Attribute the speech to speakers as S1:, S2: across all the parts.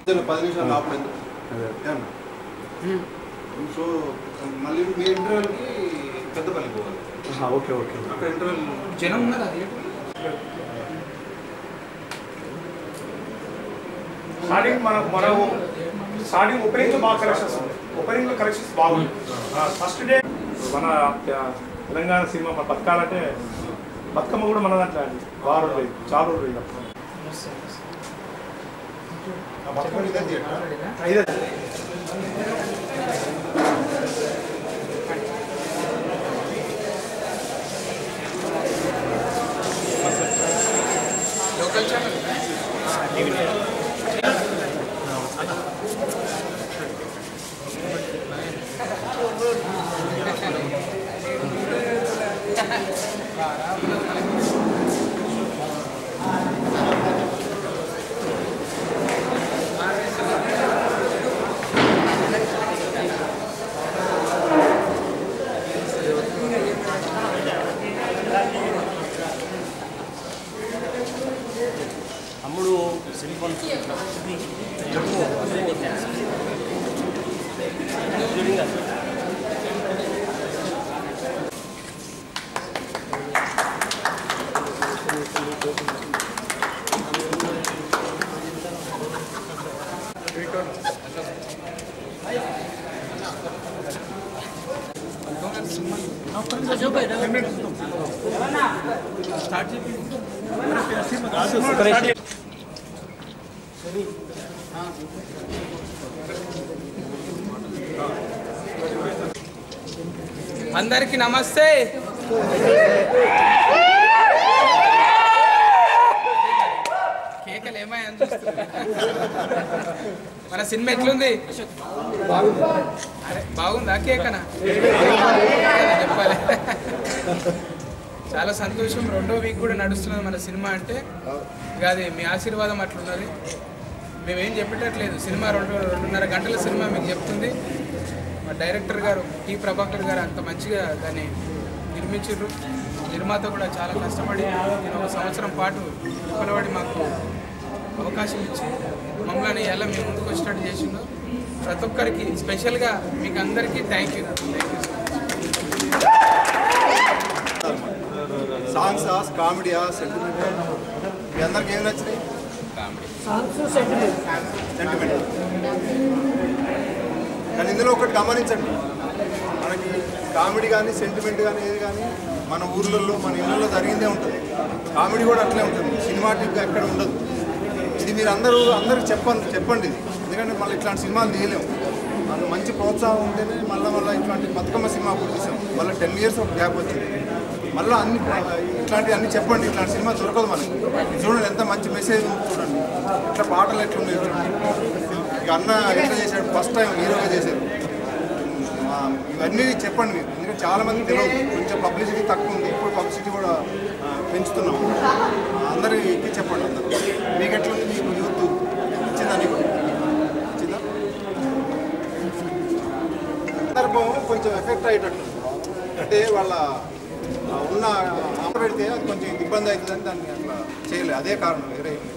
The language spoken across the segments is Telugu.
S1: పది నిమిషాలు ఆపలేదు ఏమన్నా సో మళ్ళీ మీ ఇంటర్వెల్కి పెద్దపల్లి పోవాలి
S2: ఓకే ఓకే
S1: అక్కడ ఇంటర్వెల్
S3: జనం ఉన్నదా
S2: స్టార్టింగ్ మన మనం స్టార్టింగ్ ఓపెనింగ్ బాగా కలెక్షన్స్ ఉంది ఓపెనింగ్ లో కలెక్షన్స్ బాగుంది ఫస్ట్ డే మన ఆ, తెలంగాణ సినిమా మన బతకాలంటే బతుకమ్మ కూడా మన దాంట్లో అండి బాగా రోజులు అయింది. చాలా రోజులు అయింది అప్పుడు. ఆ బతుకమ్మ ఇదే థియేటర్. ఇదే
S3: లోకల్ ఛానల్
S4: తమ్ముడు సింపుల్ చెప్పు చూడింగా
S3: అందరికి నమస్తే కేకలు ఏమయ్యా చూస్తున్నా మన సినిమా ఎట్లుంది అరే బాగుందా కేకనా చెప్పాలి చాలా సంతోషం రెండో వీక్ కూడా నడుస్తున్నది మన సినిమా అంటే ఇక అది మీ ఆశీర్వాదం అట్లున్నది మేమేం చెప్పేటట్లేదు సినిమా రెండు రెండున్నర గంటల సినిమా మీకు చెప్తుంది మా డైరెక్టర్ గారు టి ప్రభాకర్ గారు అంత మంచిగా దాన్ని నిర్మించారు నిర్మాత కూడా చాలా కష్టపడి నేను ఒక సంవత్సరం పాటు పిలవడి మాకు అవకాశం ఇచ్చి మమ్మల్ని ఎలా మేము ముందుకు వచ్చినట్టు చేసిండు ప్రతి ఒక్కరికి స్పెషల్గా మీకు అందరికీ థ్యాంక్ యూ థ్యాంక్ యూ
S1: సాంగ్సా కామెడీయా సెంటిమెంట్ మీ అందరికి ఏం నచ్చినాయి సెంటిమెంట్ కానీ ఇందులో ఒకటి గమనించండి మనకి కామెడీ కానీ సెంటిమెంట్ కానీ ఏది కానీ మన ఊర్లలో మన ఇళ్ళల్లో జరిగిందే ఉంటుంది కామెడీ కూడా అట్లే ఉంటుంది సినిమాటిక్గా ఎక్కడ ఉండదు ఇది మీరు అందరూ అందరికి చెప్పండి చెప్పండి ఇది ఎందుకంటే మళ్ళీ ఇట్లాంటి సినిమాలు తీయలేము మనకు మంచి ప్రోత్సాహం ఉంటేనే మళ్ళీ మళ్ళీ ఇట్లాంటి బతుకమ్మ సినిమా అప్పుడు తీసాం మళ్ళీ టెన్ ఇయర్స్ ఒక గ్యాప్ వచ్చింది మళ్ళీ అన్ని ఇట్లాంటివి అన్ని చెప్పండి ఇట్లాంటి సినిమా దొరకదు మనకి చూడండి ఎంత మంచి మెసేజ్ ఉంది చూడండి ఇట్లా పాటలు ఎట్లున్నాయి చూడండి ఇక అన్న ఎట్లా చేశాడు ఫస్ట్ టైం హీరోగా చేశారు ఆ, ఇవన్నీ చెప్పండి మీరు ఎందుకంటే చాలా మంది తెలియదు కొంచెం పబ్లిసిటీ తక్కువ ఉంది ఇప్పుడు పబ్లిసిటీ కూడా ఆ, పెంచుతున్నాం ఆ, అందరికి చెప్పండి అందరూ మీకు ఎట్లుంది మీకు యూత్ ఇచ్చిందా నీకు ఇచ్చిందా సందర్భం కొంచెం ఎఫెక్ట్ అయ్యేటట్టు అంటే వాళ్ళ ఆ, ఉన్న అమ్మ పెడితే అది కొంచెం ఇబ్బంది అవుతుందని దాన్ని అట్లా చేయలేదు అదే కారణం వేరే ఏం లేదు.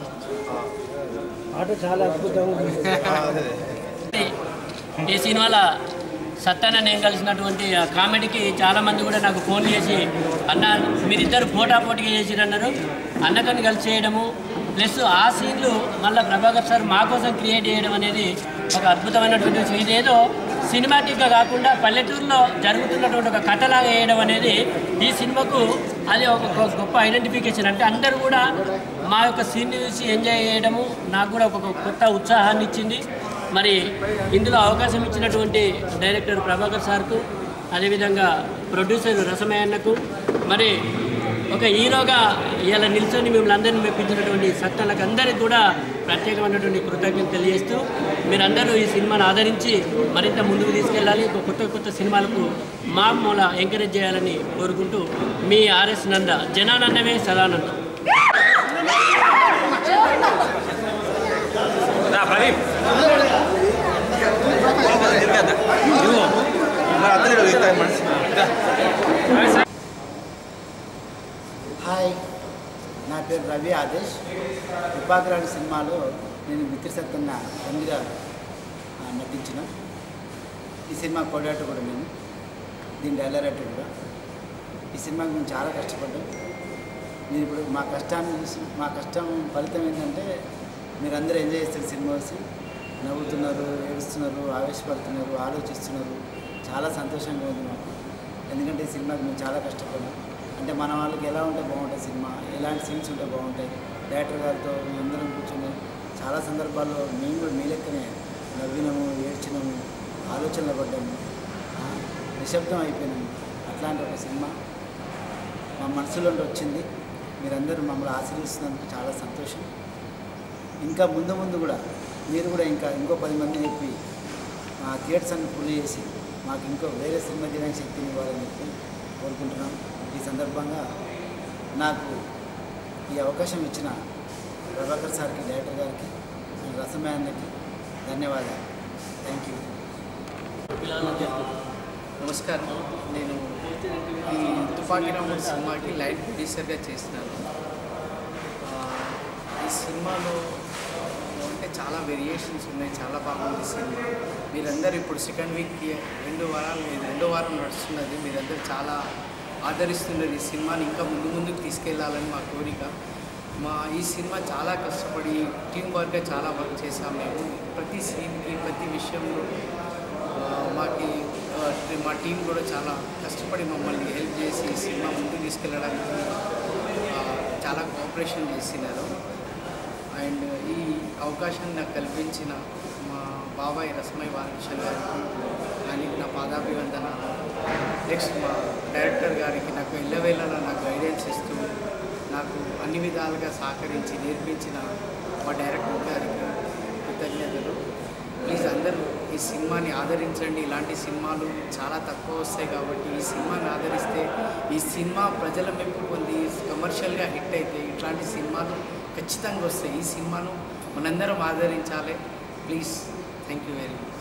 S5: ఆట చాలా అద్భుతంగా ఉంది
S1: ఆ, అదే
S4: ఈ సినిమాల సత్తాన నేను కలిసినటువంటి ఆ కామెడీకి చాలా మంది కూడా నాకు ఫోన్ చేసి అన్న మీరిద్దరు పోటా పోటీగా చేసిరన్నారు అన్నకని కలిసి చేయడము ప్లస్ ఆ సీన్లు మళ్ళీ ప్రభాకర్ సార్ మా కోసం క్రియేట్ చేయడం అనేది ఒక అద్భుతమైనటువంటి విషయం ఇదేదో సినిమాటిక్గా కాకుండా పల్లెటూరులో జరుగుతున్నటువంటి ఒక కథలాగా వేయడం అనేది ఈ సినిమాకు అది ఒక గొ- గొప్ప ఐడెంటిఫికేషన్ అంటే అందరూ కూడా మా యొక్క సీన్ చూసి ఎంజాయ్ చేయడము నాకు కూడా ఒక కొత్త ఉత్సాహాన్ని ఇచ్చింది మరి ఇందులో అవకాశం ఇచ్చినటువంటి డైరెక్టర్ ప్రభాకర్ సార్కు అదేవిధంగా ప్రొడ్యూసర్ రసమయ్యన్నకు మరి ఒక హీరోగా ఇలా నిల్చొని మిమ్మల్ని అందరినీ మెప్పించినటువంటి సత్తాలకు అందరికీ కూడా ప్రత్యేకమైనటువంటి కృతజ్ఞత తెలియజేస్తూ మీరందరూ ఈ సినిమాను ఆదరించి మరింత ముందుకు తీసుకెళ్ళాలి ఇంకో కొత్త కొత్త సినిమాలకు మా మూల ఎంకరేజ్ చేయాలని కోరుకుంటూ మీ ఆర్ఎస్ నంద జనానందమే సదానందం
S6: హాయ్ నా
S5: పేరు రవి ఆదేశ్ విభాగరాడు సినిమాలో నేను మిత్ర సత్తన్న తండ్రిగా ఆ, నటించిన ఈ సినిమా కోడాట కూడా నేను దీని డైలరేటర్ కూడా ఈ సినిమాకి మేము చాలా కష్టపడ్డాం మీరు ఇప్పుడు మా కష్టాన్ని చూసి మా కష్టం ఫలితం ఏంటంటే మీరందరూ ఎంజాయ్ చేస్తారు సినిమా వచ్చి నవ్వుతున్నారు ఏడుస్తున్నారు ఆవేశపడుతున్నారు ఆలోచిస్తున్నారు చాలా సంతోషంగా ఉంది మాకు ఎందుకంటే ఈ సినిమాకి మేము చాలా కష్టపడ్డాం అంటే మన వాళ్ళకి ఎలా ఉంటే బాగుంటుంది సినిమా ఎలాంటి సీన్స్ ఉంటే బాగుంటాయి డైరెక్టర్ గారితో మేమందరం కూర్చొని చాలా సందర్భాల్లో మేము కూడా మీ లెక్కనే నవ్వినాము ఏడ్చినాము ఆలోచనలు పడ్డాము ఆ, నిశ్శబ్దం అయిపోయినాము అట్లాంటి ఒక సినిమా మా మనసులో వచ్చింది మీరందరూ మమ్మల్ని ఆశీర్వదిస్తున్నందుకు చాలా సంతోషం ఇంకా ముందు ముందు కూడా మీరు కూడా ఇంకా ఇంకో పది మంది చెప్పి మా థియేటర్స్ అన్ని ఫుల్ చేసి మాకు ఇంకో వేరే సినిమా తీయడానికి శక్తిని ఇవ్వాలని చెప్పి కోరుకుంటున్నాం ఈ సందర్భంగా నాకు ఈ అవకాశం ఇచ్చిన ప్రభాకర్ సార్కి డైరెక్టర్ గారికి అండ్ రసమయానికి ధన్యవాదాలు థ్యాంక్ యూ
S6: నమస్కారం నేను ఈ తుపాకీ రాముడు సినిమాకి లైట్ ప్రొడ్యూసర్గా చేసినాను ఆ, ఈ సినిమాలో అంటే చాలా వేరియేషన్స్ ఉన్నాయి చాలా బాగుంది సినిమా మీరందరూ ఇప్పుడు సెకండ్ వీక్కి రెండు వారాలు ఇది రెండో వారం నడుస్తున్నది మీరందరూ చాలా ఆదరిస్తున్నారు ఈ సినిమాని ఇంకా ముందు ముందుకు తీసుకెళ్లాలని మా కోరిక మా ఈ సినిమా చాలా కష్టపడి టీం వర్క్గా చాలా వర్క్ చేసాం మేము ప్రతి సీన్కి ప్రతి విషయంలో ఆ, మాకి ఆ, మా టీం కూడా చాలా కష్టపడి మమ్మల్ని హెల్ప్ చేసి ఈ సినిమా ముందుకు తీసుకెళ్ళడానికి ఆ, చాలా కోఆపరేషన్ చేసినారు అండ్ ఈ అవకాశాన్ని నాకు కల్పించిన మా బాబాయ్ రస్మయ్ బాలకృష్ణ గారికి ఆయనకి నా పాదాభివందనాలు నెక్స్ట్ మా డైరెక్టర్ గారికి నాకు ఎల్లవేళలా నాకు గైడెన్స్ ఇస్తూ నాకు అన్ని విధాలుగా సహకరించి నేర్పించిన మా డైరెక్టర్ గారికి కృతజ్ఞతలు ప్లీజ్ అందరూ ఈ సినిమాని ఆదరించండి ఇలాంటి సినిమాలు చాలా తక్కువ వస్తాయి కాబట్టి ఈ సినిమాని ఆదరిస్తే ఈ సినిమా ప్రజల మెప్పు పొంది కమర్షియల్గా హిట్ అయితే ఇట్లాంటి సినిమాలు ఖచ్చితంగా వస్తాయి ఈ సినిమాను మనందరం ఆదరించాలి please thank you very much